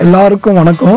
எல்லாருக்கும் வணக்கம்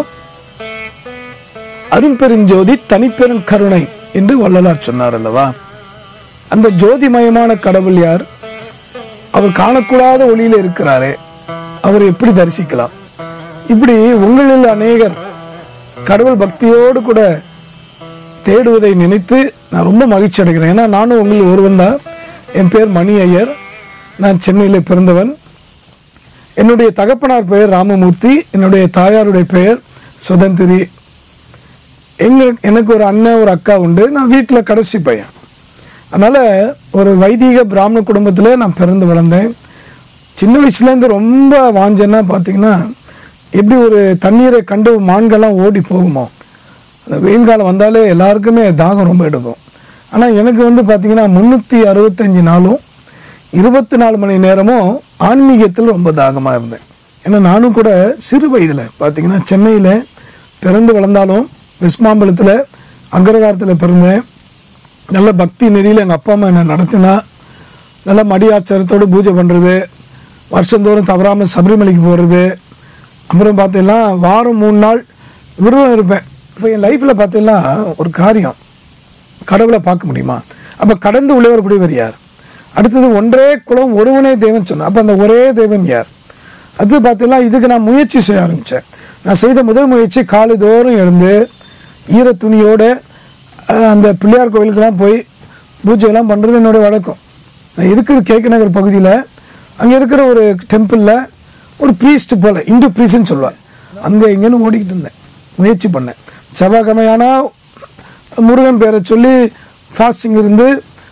அரும்பெருஞ்சோதி தனிப்பெரும் கருணை என்று வள்ளலார் சொன்னார் அல்லவா அந்த ஜோதிமயமான கடவுள் யார் அவர் காணக்கூடாத ஒளியில இருக்கிறாரே அவர் எப்படி தரிசிக்கலாம் இப்படி உங்களில் அநேகர் கடவுள் பக்தியோடு கூட தேடுவதை நினைத்து நான் ரொம்ப மகிழ்ச்சி அடைகிறேன் ஏன்னா நானும் உங்களில் ஒருவன் தான் என் பேர் மணி ஐயர் நான் சென்னையில் பிறந்தவன் என்னுடைய தகப்பனார் பெயர் ராமமூர்த்தி என்னுடைய தாயாருடைய பெயர் சுதந்திரி எங்க எனக்கு ஒரு அண்ணன் ஒரு அக்கா உண்டு நான் வீட்டில் கடைசி பையன் அதனால் ஒரு வைதீக பிராமண குடும்பத்தில் நான் பிறந்து வளர்ந்தேன் சின்ன வயசுலேருந்து ரொம்ப வாஞ்சன்னா பார்த்தீங்கன்னா எப்படி ஒரு தண்ணீரை கண்டு மான்கள்லாம் ஓடி போகுமோ அந்த வெயில் காலம் வந்தாலே எல்லாருக்குமே தாகம் ரொம்ப எடுக்கும் ஆனால் எனக்கு வந்து பார்த்தீங்கன்னா முந்நூற்றி அறுபத்தஞ்சு நாளும் இருபத்தி நாலு மணி நேரமும் ஆன்மீகத்தில் ரொம்ப தாகமாக இருந்தேன் ஏன்னா நானும் கூட சிறு வயதில் பார்த்தீங்கன்னா சென்னையில் பிறந்து வளர்ந்தாலும் விஸ்மாம்பலத்தில் அக்ரகாரத்தில் பிறந்தேன் நல்ல பக்தி நெறியில் எங்கள் அப்பா அம்மா என்னை நடத்தினா நல்ல மடியாச்சாரத்தோடு பூஜை பண்ணுறது வருஷந்தோறும் தவறாமல் சபரிமலைக்கு போகிறது அப்புறம் பார்த்தீங்கன்னா வாரம் மூணு நாள் விரதம் இருப்பேன் இப்போ என் லைஃப்பில் பார்த்தீங்கன்னா ஒரு காரியம் கடவுளை பார்க்க முடியுமா அப்போ கடந்து உள்ளே வரக்கூடியவர் யார் அடுத்தது ஒன்றே குலம் ஒருவனே தேவன் சொன்னார் அப்போ அந்த ஒரே தேவன் யார் அது பார்த்தீங்கன்னா இதுக்கு நான் முயற்சி செய்ய ஆரம்பித்தேன் நான் செய்த முதல் முயற்சி காலைதோறும் எழுந்து ஈர துணியோடு அஹ், அந்த பிள்ளையார் கோயிலுக்கெல்லாம் போய் பூஜையெல்லாம் பண்ணுறது என்னோட வழக்கம் நான் இருக்கிற கேக்கு நகர் பகுதியில் அங்கே இருக்கிற ஒரு டெம்பிளில் ஒரு ப்ரீஸ்ட் போல் இந்து ப்ரீஸ்ட்னு சொல்லுவாங்க அங்கே இங்கேன்னு ஓடிக்கிட்டு இருந்தேன் முயற்சி பண்ணேன் செவ்வாய்க்கிழமையானா முருகன் பேரை சொல்லி ஃபாஸ்டிங் இருந்து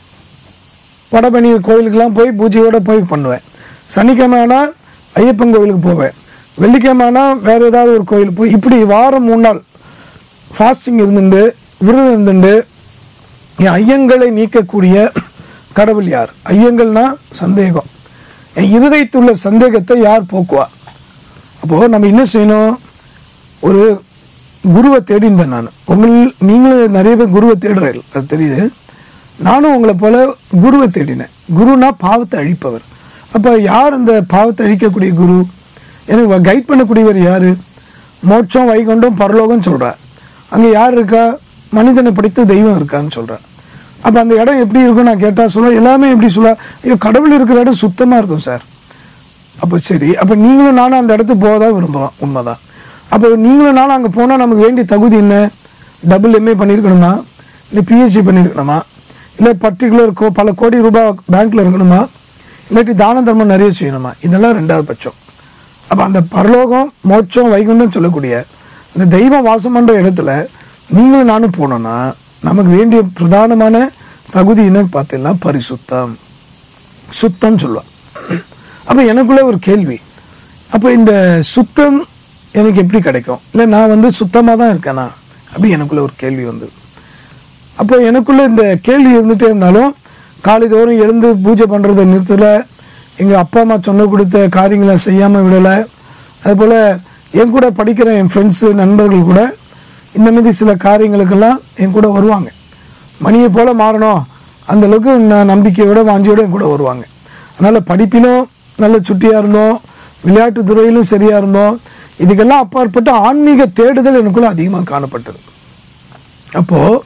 வடபணி கோயிலுக்கெல்லாம் போய் பூஜையோட போய் பண்ணுவேன் சனிக்கிழமை ஆனால் ஐயப்பன் கோயிலுக்கு போவேன் வெள்ளிக்கிழமை ஆனால் வேறு ஏதாவது ஒரு கோயில் போய் இப்படி வாரம் மூணு நாள் ஃபாஸ்டிங் இருந்துட்டு விரதம் இருந்துட்டு என் ஐயங்களை நீக்கக்கூடிய கடவுள் யார் ஐயங்கள்னா சந்தேகம் என் இருதயத்துள்ள சந்தேகத்தை யார் போக்குவா அப்போது நம்ம என்ன செய்யணும் ஒரு குருவை தேடிந்தேன் நான் உங்கள் நீங்களும் நிறைய பேர் குருவை தேடுறீர்கள் அது தெரியுது நானும் உங்களை போல குருவை தேடினேன் குருனா பாவத்தை அழிப்பவர் அப்போ யார் அந்த பாவத்தை அழிக்கக்கூடிய குரு எனக்கு கைட் பண்ணக்கூடியவர் யார் மோட்சம் வைகுண்டம் பரலோகம் சொல்கிறார் அங்கே யார் இருக்கா மனிதனை படைத்த தெய்வம் இருக்கான்னு சொல்கிறார் அப்போ அந்த இடம் எப்படி இருக்கும் நான் கேட்டால் சொல்ல எல்லாமே எப்படி சொல்ல ஐயோ கடவுள் இருக்கிற இடம் சுத்தமாக இருக்கும் சார் அப்போ சரி அப்போ நீங்களும் நானும் அந்த இடத்துக்கு போக தான் விரும்புகிறோம் உண்மைதான் அப்போ நீங்களும் நானும் அங்கே போனால் நமக்கு வேண்டிய தகுதி என்ன டபுள் எம்ஏ பண்ணியிருக்கணுமா இல்லை பிஹெச்டி பண்ணியிருக்கணுமா இல்லை பர்டிகுலர் கோ பல கோடி ரூபாய் பேங்க்கில் இருக்கணுமா இல்லாட்டி தான தர்மம் நிறைய செய்யணுமா இதெல்லாம் ரெண்டாவது பட்சம் அப்போ அந்த பரலோகம் மோட்சம் வைகுண்டம் சொல்லக்கூடிய அந்த தெய்வம் வாசம் பண்ணுற இடத்துல நீங்களும் நானும் போனோன்னா நமக்கு வேண்டிய பிரதானமான தகுதி என்னன்னு பார்த்தீங்கன்னா பரிசுத்தம் சுத்தம் சொல்லுவான் அப்போ எனக்குள்ள ஒரு கேள்வி அப்போ இந்த சுத்தம் எனக்கு எப்படி கிடைக்கும் இல்லை நான் வந்து சுத்தமாக தான் இருக்கேனா அப்படி எனக்குள்ள ஒரு கேள்வி வந்தது அப்போ எனக்குள்ள இந்த கேள்வி இருந்துகிட்டே இருந்தாலும் காலைதோறும் எழுந்து பூஜை பண்ணுறதை நிறுத்தலை எங்கள் அப்பா அம்மா சொன்ன கொடுத்த காரியங்களை செய்யாமல் விடலை அதுபோல் என் கூட படிக்கிற என் ஃப்ரெண்ட்ஸு நண்பர்கள் கூட இந்த மாதிரி சில காரியங்களுக்கெல்லாம் என் கூட வருவாங்க மணியை போல் மாறணும் அந்த அளவுக்கு நான் நம்பிக்கையோட வாஞ்சியோட என் கூட வருவாங்க அதனால் படிப்பிலும் நல்ல சுட்டியாக இருந்தோம் விளையாட்டு துறையிலும் சரியாக இருந்தோம் இதுக்கெல்லாம் அப்பாற்பட்ட ஆன்மீக தேடுதல் எனக்குள்ள அதிகமாக காணப்பட்டது அப்போது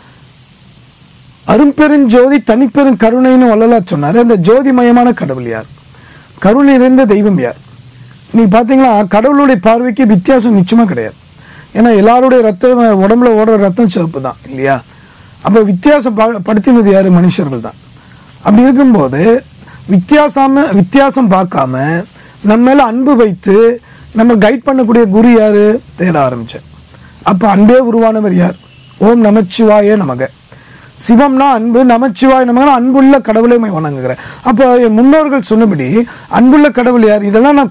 அரும்பெருஞ்சோதி தனிப்பெரும் கருணைன்னு வள்ளலார் சொன்னார் அந்த ஜோதிமயமான கடவுள் யார் கருணை நிறைந்த தெய்வம் யார் நீ பார்த்தீங்களா கடவுளுடைய பார்வைக்கு வித்தியாசம் நிச்சயமாக கிடையாது ஏன்னா எல்லாருடைய ரத்தம் உடம்புல ஓடுற ரத்தம் சிவப்பு தான் இல்லையா அப்போ வித்தியாசம் பா- படுத்தினது யார் மனுஷர்கள் தான் அப்படி இருக்கும்போது வித்தியாசம வித்தியாசம் பார்க்காம நம்ம மேல அன்பு வைத்து நம்ம கைட் பண்ணக்கூடிய குரு யாரு தேட ஆரம்பிச்சேன் அப்போ அன்பே உருவானவர் யார் ஓம் நமச்சிவாய நமக சிவம்னா அன்பு நமச்சிவாய் நமக அன்புள்ள கடவுளை வணங்குகிறேன் அப்போ என் முன்னோர்கள் சொன்னபடி அன்புள்ள கடவுள் யார் இதெல்லாம் நான்